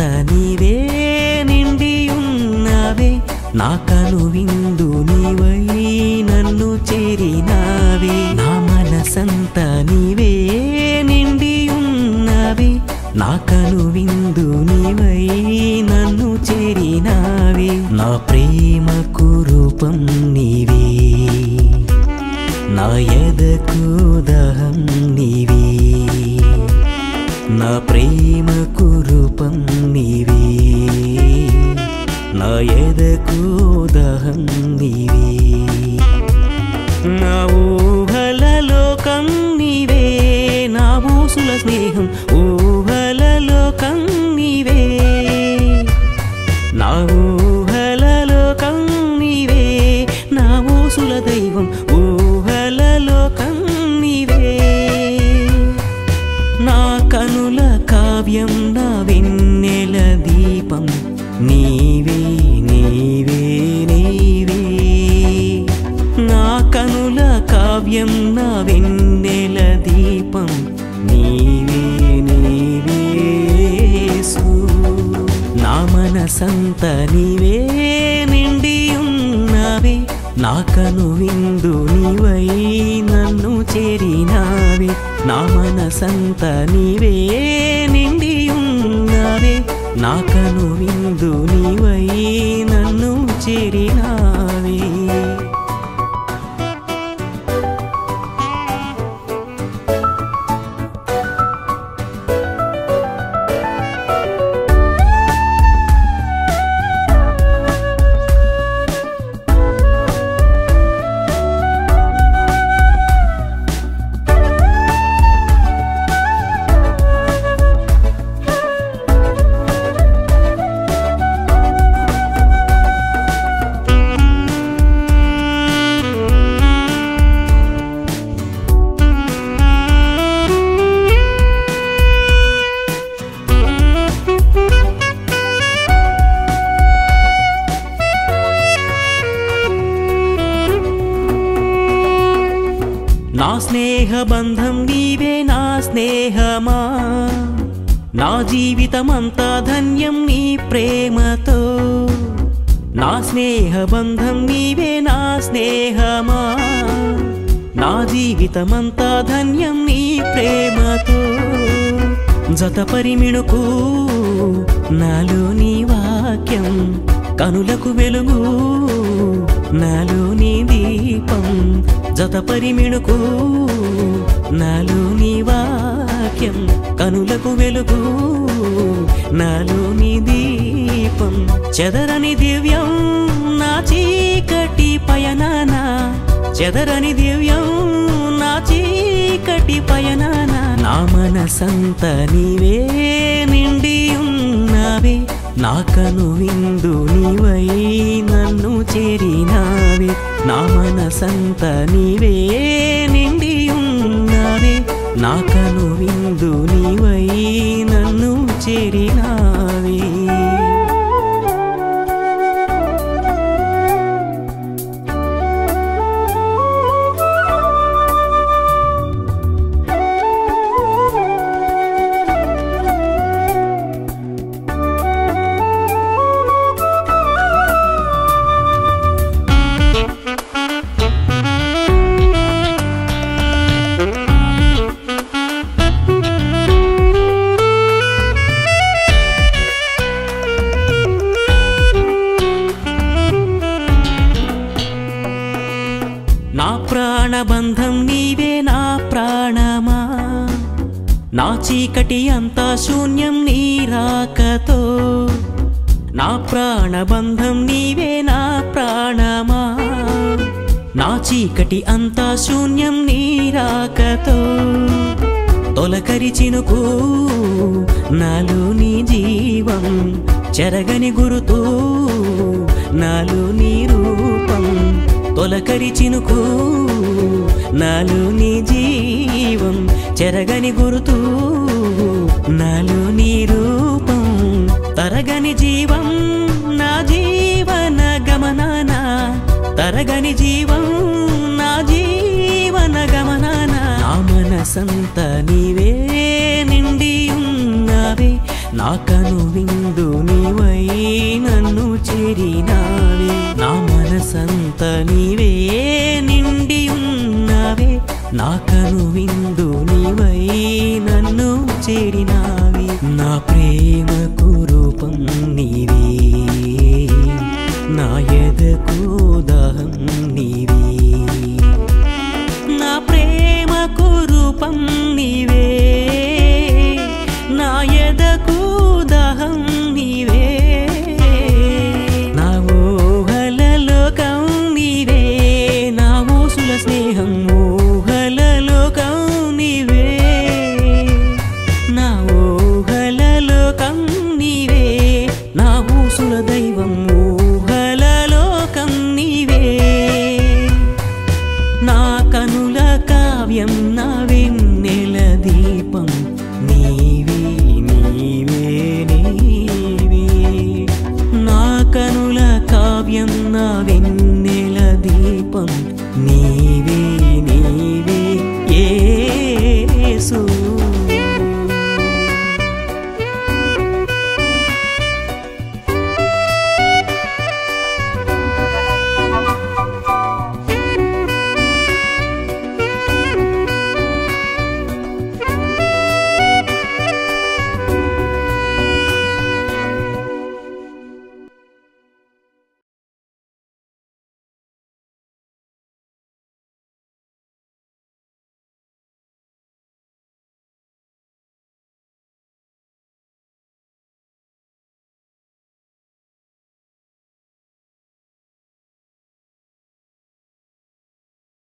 నీవే నిండి ఉన్నావే నా కను విందు నీవై నన్ను చేరినావే నా మనసంత నీవే నిండి ఉన్నావే నా కను విందు నీవై నన్ను చేరినావే నా ప్రేమకు రూపం నీవే నా ఎదకు దహం నీవే నా ప్రేమకు రూపం నీవే నా ఎదకు దహం నీవే నా ఊహల లోకం నీవే నా ఊసుల స్నేహం ఊహల లోకం నీవే నా ఊహల లోకం నీవే నా ఊసుల దైవం ఊహల లోకం నీవే నా కనుల కావ్యం నా వెన్నెల దీపం నీవే నీవే నీవే నా కనుల కావ్యం నా వెన్నెల దీపం నీవే నీవే యేసు. నా మనసంత నీవే నిండి ఉన్నావే నా కను విందు నీవై నన్ను చేరినావే నా మనసంత నీవే నిండి ఉన్నావే నా కను విందు నీవై నన్ను చేరినావే నా స్నేహ బంధం నీవే నా స్నేహమా నా జీవితమంతా ధన్యం నీ ప్రేమతో నా స్నేహ బంధం నీవే నా స్నేహమా నా జీవితమంతా ధన్యం నీ ప్రేమతో జత పరిమిణుకు నాలో నీ వాక్యం కనులకు వెలుగు నాలో నీ దీపం జత పరిమిణుకు నాలో నీ వాక్యం కనులకు వెలుగు నాలో నీ దీపం చెదరని దివ్యం నా చీకటి పయనాన చెదరని దివ్యం నా చీకటి పయనాన నా మనసంత నీవే నిండి ఉన్నావే నా కను విందు నీవై నన్ను చేరినావే నా మనసంత నీవే నిండి ఉన్నావే నా కను విందు నీవై నన్ను చేరినావే నా ప్రాణబంధం నీవే నా ప్రాణమా నా చీకటి అంతా శూన్యం నీ రాకతో నా ప్రాణబంధం నీవే నా ప్రాణమా నా చీకటి అంతా శూన్యం నీ రాకతో తొలకరి చినుకు నాలో నీ జీవం చెరగని గురుతూ నాలో నీ రూపం తొలకరి చినుకు నాలో నీ జీవం చెరగని గురుతూ నాలో నీ రూపం తరగని జీవం నా జీవన గమనాన తరగని జీవం నా జీవన గమనాన నా మనసంత నీవే నిండి ఉన్నావే నా కను విందు నీవై నన్ను చేరినావే నా మనసంత నీవే నిండి ఉన్నవే నా కను విందు నీవై నన్ను చేరినావే నా ప్రేమ కురు